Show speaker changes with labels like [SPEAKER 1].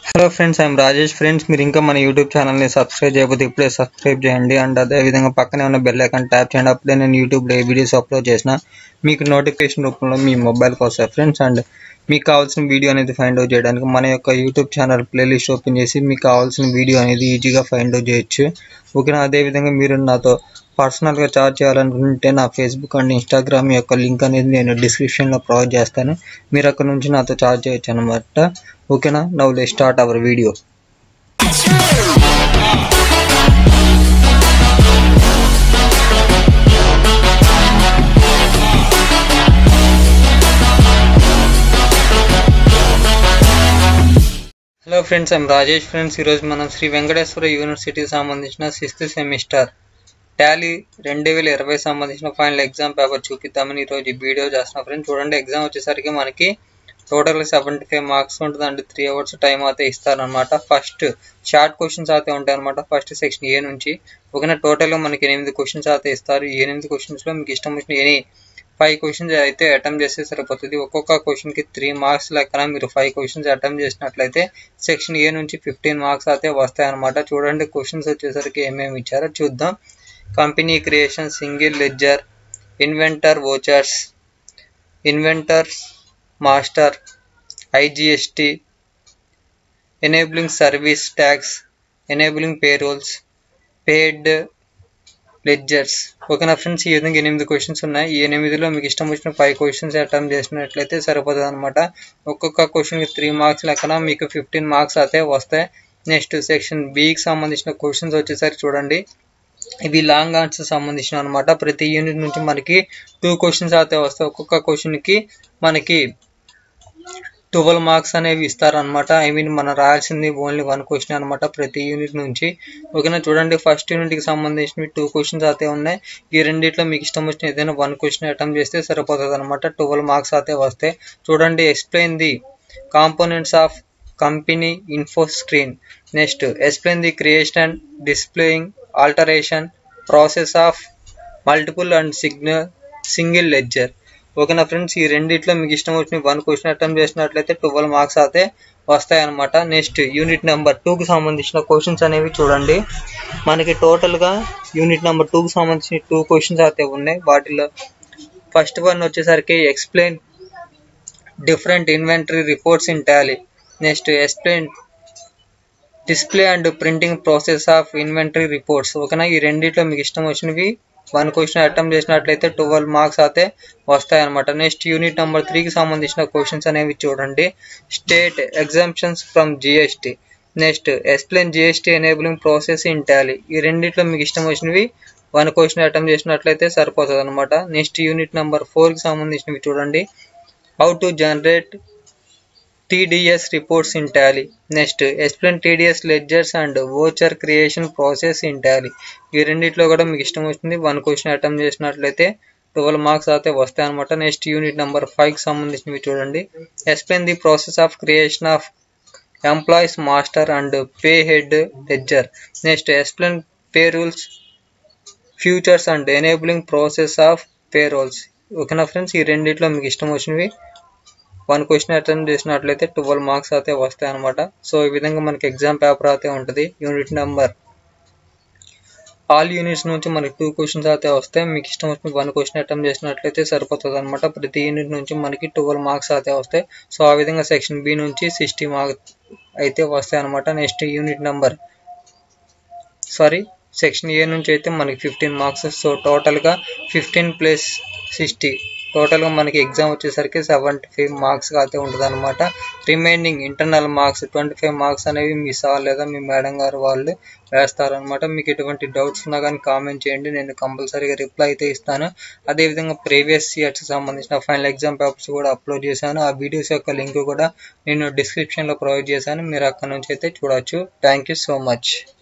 [SPEAKER 1] Hello friends I'm Rajesh friends మీరు ఇంకా మన యూట్యూబ్ ఛానల్ని సబ్స్క్రైబ్ చేయకపోతే ఇప్పుడే సబ్స్క్రైబ్ చేయండి అండ్ అదే విధంగా పక్కనే ఉన్న బెల్ ఐకాన్ ట్యాప్ చేయండి అప్పుడే నేను యూట్యూబ్లో ఏ వీడియోస్ అప్లోడ్ చేసిన మీకు నోటిఫికేషన్ రూపంలో మీ మొబైల్కి వస్తాయి ఫ్రెండ్స్ అండ్ మీకు కావాల్సిన వీడియో అనేది ఫైండ్ అవుట్ చేయడానికి మన యొక్క యూట్యూబ్ ఛానల్ ప్లేలిస్ట్ ఓపెన్ చేసి మీకు కావాల్సిన వీడియో అనేది ఈజీగా ఫైండ్ అవుట్ చేయొచ్చు ఓకేనా అదేవిధంగా మీరు నాతో పర్సనల్గా చార్జ్ చేయాలనుకుంటే నా ఫేస్బుక్ అండ్ ఇన్స్టాగ్రామ్ యొక్క లింక్ అనేది నేను డిస్క్రిప్షన్లో ప్రొవైడ్ చేస్తాను మీరు అక్కడ నుంచి నాతో చార్జ్ చేయొచ్చు అనమాట ఓకేనా now let start our video hello friends I'm Rajesh friends ఈరోజు మనం శ్రీ వెంకటేశ్వర యూనివర్సిటీకి సంబంధించిన సిక్స్త్ సెమిస్టర్ టాలీ రెండు వేల ఇరవై సంబంధించిన ఫైనల్ ఎగ్జామ్ పేపర్ చూపిద్దామని ఈరోజు ఈ వీడియో చేస్తున్నాం ఫ్రెండ్స్ చూడండి ఎగ్జామ్ వచ్చేసరికి మనకి టోటల్ సెవెంటీ ఫైవ్ మార్క్స్ ఉంటుంది అండ్ త్రీ అవర్స్ టైం అయితే ఇస్తారనమాట ఫస్ట్ షార్ట్ క్వశ్చన్స్ అయితే ఉంటాయి అనమాట ఫస్ట్ సెక్షన్ ఏ నుంచి ఓకేనా టోటల్గా మనకి ఎనిమిది క్వశ్చన్స్ అయితే ఇస్తారు ఈ ఎనిమిది క్వశ్చన్స్లో మీకు ఇష్టం వచ్చిన ఎనీ ఫైవ్ క్వశ్చన్స్ అయితే అటెంప్ట్ చేస్తే సరిపోతుంది ఒక్కొక్క క్వశ్చన్కి త్రీ మార్క్స్ లెక్కన మీరు ఫైవ్ క్వశ్చన్స్ అటెంప్ట్ చేసినట్లయితే సెక్షన్ ఏ నుంచి ఫిఫ్టీన్ మార్క్స్ అయితే వస్తాయన్నమాట చూడండి క్వశ్చన్స్ వచ్చేసరికి ఏమేమి ఇచ్చారో చూద్దాం company creation single ledger inventor vouchers inventor master IGST enabling service tax enabling payrolls paid ledgers ఓకేనా ఫ్రెండ్స్ ఈ విధంగా ఎనిమిది క్వశ్చన్స్ ఉన్నాయి ఈ ఎనిమిదిలో మీకు ఇష్టం వచ్చిన ఫైవ్ క్వశ్చన్స్ అటెంప్ట్ చేసినట్లయితే సరిపోతుంది అనమాట ఒక్కొక్క క్వశ్చన్కి త్రీ మార్క్స్ లెక్కన మీకు ఫిఫ్టీన్ మార్క్స్ అయితే వస్తాయి నెక్స్ట్ సెక్షన్ బికి సంబంధించిన క్వశ్చన్స్ వచ్చేసరికి చూడండి ఇవి లాంగ్ ఆన్సర్ సంబంధించిన అనమాట ప్రతి యూనిట్ నుంచి మనకి టూ క్వశ్చన్స్ అయితే వస్తాయి ఒక్కొక్క క్వశ్చన్కి మనకి ట్వెల్వ్ మార్క్స్ అనేవి ఇస్తారనమాట ఐ మీన్ మనం రాయాల్సింది ఓన్లీ వన్ క్వశ్చన్ అనమాట ప్రతి యూనిట్ నుంచి ఓకేనా చూడండి ఫస్ట్ యూనిట్కి సంబంధించినవి టూ క్వశ్చన్స్ అయితే ఉన్నాయి ఈ రెండిట్లో మీకు ఇష్టం వచ్చిన ఏదైనా వన్ క్వశ్చన్ అటెంప్ట్ చేస్తే సరిపోతుంది అనమాట ట్వెల్వ్ మార్క్స్ అయితే వస్తాయి చూడండి explain the components of company info screen next explain the creation and displaying alteration process of multiple and signal single ledger ఓకేనా ఫ్రెండ్స్ ఈ రెండిట్లో మీకు ఇష్టం వచ్చిన వన్ క్వశ్చన్ అటెంప్ట్ చేసినట్లయితే ట్వెల్వ్ మార్క్స్ అయితే వస్తాయన్నమాట నెక్స్ట్ యూనిట్ నెంబర్ టూకి సంబంధించిన క్వశ్చన్స్ అనేవి చూడండి మనకి టోటల్గా యూనిట్ నెంబర్ టూకి సంబంధించిన టూ క్వశ్చన్స్ అయితే ఉన్నాయి వాటిలో ఫస్ట్ వన్ వచ్చేసరికి explain different inventory reports in Tally next explain display and printing process of inventory reports ఓకేనా ఈ రెండిట్లో మీకు ఇష్టం వచ్చినవి వన్ క్వశ్చన్ అటెంప్ట్ చేసినట్లయితే ట్వెల్వ్ మార్క్స్ అయితే వస్తాయి అనమాట నెక్స్ట్ యూనిట్ నెంబర్ త్రీకి సంబంధించిన క్వశ్చన్స్ అనేవి చూడండి state exemptions from GST next explain GST enabling process in Tally ఈ రెండిట్లో మీకు ఇష్టం వచ్చినవి వన్ క్వశ్చన్ అటెంప్ట్ చేసినట్లయితే సరిపోతుంది అనమాట నెక్స్ట్ యూనిట్ నెంబర్ ఫోర్కి సంబంధించినవి చూడండి how to generate TDS reports in Tally. Next explain TDS ledgers and voucher creation process in Tally ఈ రెండిట్లో కూడా మీకు ఇష్టం వచ్చింది వన్ క్వశ్చన్ అటెంప్ట్ చేసినట్లయితే ట్వెల్వ్ మార్క్స్ అయితే వస్తాయి అనమాట నెక్స్ట్ యూనిట్ నెంబర్ ఫైవ్కి సంబంధించినవి చూడండి explain the process of creation of employees master and pay head ledger next explain payroll features and enabling process of payrolls ఓకేనా friends ఈ రెండిట్లో మీకు ఇష్టం వచ్చినవి వన్ క్వశ్చన్ అటెంప్ట్ చేసినట్లయితే ట్వెల్వ్ మార్క్స్ అయితే వస్తాయి అనమాట సో ఈ విధంగా మనకి ఎగ్జామ్ పేపర్ అయితే ఉంటుంది యూనిట్ నెంబర్ ఆల్ యూనిట్స్ నుంచి మనకి టూ క్వశ్చన్స్ అయితే వస్తాయి మీకు ఇష్టం వచ్చిన వన్ క్వశ్చన్ అటెంప్ట్ చేసినట్లయితే సరిపోతుంది అనమాట ప్రతి యూనిట్ నుంచి మనకి ట్వెల్వ్ మార్క్స్ అయితే వస్తాయి సో ఆ విధంగా సెక్షన్ బి నుంచి సిక్స్టీ మార్క్స్ అయితే వస్తాయి అనమాట next unit number sorry section A నుంచి అయితే మనకి ఫిఫ్టీన్ మార్క్స్ సో టోటల్గా ఫిఫ్టీన్ ప్లస్ సిక్స్టీ టోటల్గా మనకి ఎగ్జామ్ వచ్చేసరికి సెవెంటీ ఫైవ్ మార్క్స్ అయితే ఉంటుంది అనమాట remaining internal marks twenty five marks అనేవి మిస్ అవ్వలేదా మీ మేడం గారు వాళ్ళు వేస్తారనమాట మీకు ఎటువంటి డౌట్స్ ఉన్నా కానీ కామెంట్ చేయండి నేను కంపల్సరీగా రిప్లై అయితే ఇస్తాను అదేవిధంగా ప్రీవియస్ ఇయర్స్కి సంబంధించిన ఫైనల్ ఎగ్జామ్ పేపర్స్ కూడా అప్లోడ్ చేశాను ఆ వీడియోస్ యొక్క లింక్ కూడా నేను డిస్క్రిప్షన్లో ప్రొవైడ్ చేశాను మీరు అక్కడ నుంచి అయితే చూడవచ్చు థ్యాంక్ యూ సో మచ్